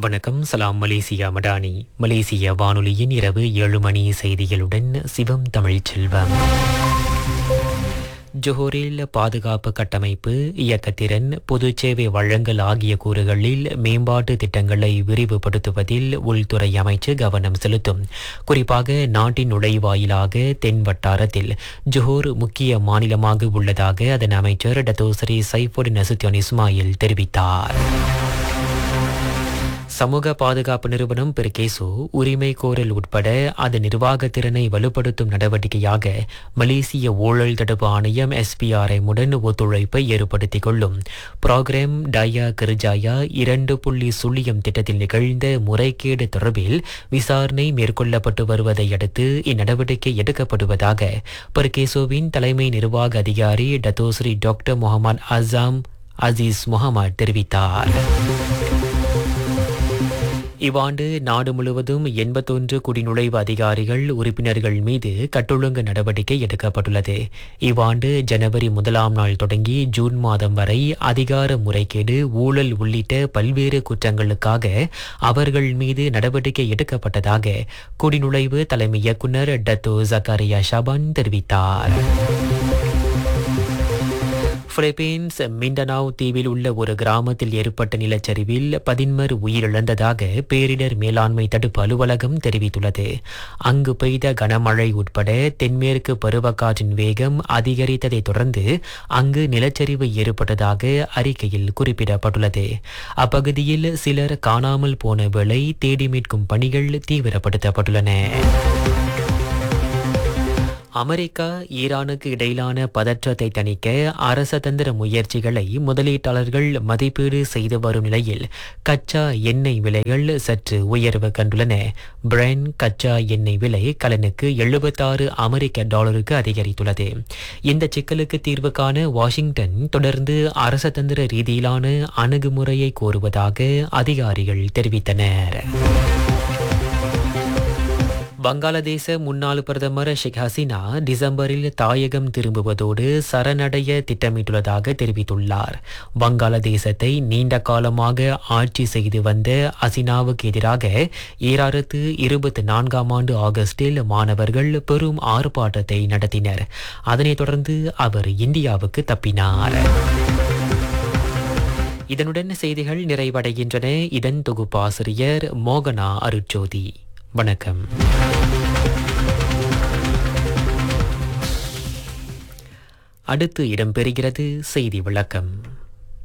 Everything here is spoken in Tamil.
வணக்கம் சலாம் மலேசியா மடானி மலேசிய வானொலியின் இரவு ஏழு மணி செய்திகளுடன் சிவம் தமிழ் செல்வம் ஜோஹரில் பாதுகாப்பு கட்டமைப்பு இயக்கத்திறன் பொது சேவை வழங்கல் ஆகிய கூறுகளில் மேம்பாட்டு திட்டங்களை விரிவுபடுத்துவதில் உள்துறை அமைச்சு கவனம் செலுத்தும் குறிப்பாக நாட்டின் நுழைவாயிலாக தென் வட்டாரத்தில் ஜோஹர் முக்கிய மாநிலமாக உள்ளதாக அதன் அமைச்சர் டத்தோசரி சைஃபுடின் நசுத்தியோன் இஸ்மாயில் தெரிவித்தார் சமூக பாதுகாப்பு நிறுவனம் பெர்கேசோ உரிமை கோரல் உட்பட அதன் நிர்வாகத்திறனை வலுப்படுத்தும் நடவடிக்கையாக மலேசிய ஊழல் தடுப்பு ஆணையம் எஸ்பிஆர்எம் உடன் ஒத்துழைப்பை ஏற்படுத்திக் கொள்ளும் புரோகிராம் டயா கிருஜாயா இரண்டு புள்ளி சுழியம் திட்டத்தில் நிகழ்ந்த முறைகேடு தொடர்பில் விசாரணை மேற்கொள்ளப்பட்டு வருவதை அடுத்து இந்நடவடிக்கை எடுக்கப்படுவதாக பெர்கேசோவின் தலைமை நிர்வாக அதிகாரி Datuk Seri doctor Mohammed Azam Aziz Mohammed தெரிவித்தார் இவ்வாண்டு நாடு முழுவதும் எண்பத்தொன்று குடிநுழைவு அதிகாரிகள் உறுப்பினர்கள் மீது கட்டொழுங்கு நடவடிக்கை எடுக்கப்பட்டுள்ளது இவ்வாண்டு ஜனவரி முதலாம் நாள் தொடங்கி ஜூன் மாதம் வரை அதிகார முறைகேடு ஊழல் உள்ளிட்ட பல்வேறு குற்றங்களுக்காக அவர்கள் மீது நடவடிக்கை எடுக்கப்பட்டதாக குடிநுழைவு தலைமை இயக்குநர் டத்தோ ஜக்காரியா ஷபான் தெரிவித்தார் பிலிப்பீன்ஸ் மிண்டனாவ் தீவில் உள்ள ஒரு கிராமத்தில் ஏற்பட்ட நிலச்சரிவில் பதின்மர் உயிரிழந்ததாக பேரிடர் மேலாண்மை தடுப்பு அலுவலகம் தெரிவித்துள்ளது அங்கு பெய்த கனமழை உட்பட தென்மேற்கு பருவக்காற்றின் வேகம் அதிகரித்ததைத் தொடர்ந்து அங்கு நிலச்சரிவு ஏற்பட்டதாக அறிக்கையில் குறிப்பிடப்பட்டுள்ளது அப்பகுதியில் சிலர் காணாமல் போன வேளை தேடி மீட்கும் பணிகள் தீவிரப்படுத்தப்பட்டுள்ளன அமெரிக்கா ஈரானுக்கு இடையிலான பதற்றத்தை தணிக்க அரசதந்திர முயற்சிகளை முதலீட்டாளர்கள் மதிப்பீடு செய்து வரும் நிலையில் கச்சா எண்ணெய் விலைகள் சற்று உயர்வு கண்டுள்ளன பிரென் கச்சா எண்ணெய் விலை கலனுக்கு எழுபத்தாறு அமெரிக்க டாலருக்கு அதிகரித்துள்ளது இந்த சிக்கலுக்கு தீர்வு காண வாஷிங்டன் தொடர்ந்து அரசதந்திர ரீதியிலான அணுகுமுறையை கோருவதாக அதிகாரிகள் தெரிவித்தனர் வங்காளதேச முன்னாள் பிரதமர் ஷேக் ஹசீனா டிசம்பரில் தாயகம் திரும்புவதோடு சரணடைய திட்டமிட்டுள்ளதாக தெரிவித்துள்ளார் வங்காளதேசத்தை நீண்ட காலமாக ஆட்சி செய்து வந்த ஹசீனாவுக்கு எதிராக ஈராயிரத்து இருபத்தி நான்காம் ஆண்டு ஆகஸ்டில் மாணவர்கள் பெரும் ஆர்ப்பாட்டத்தை நடத்தினர் அதனைத் தொடர்ந்து அவர் இந்தியாவுக்கு தப்பினார் இதனுடன் செய்திகள் நிறைவடைகின்றன இதன் தொகுப்பாசிரியர் மோகனா அருட்ஜோதி வணக்கம் அடுத்து இடம்பெறுகிறது செய்தி விளக்கம்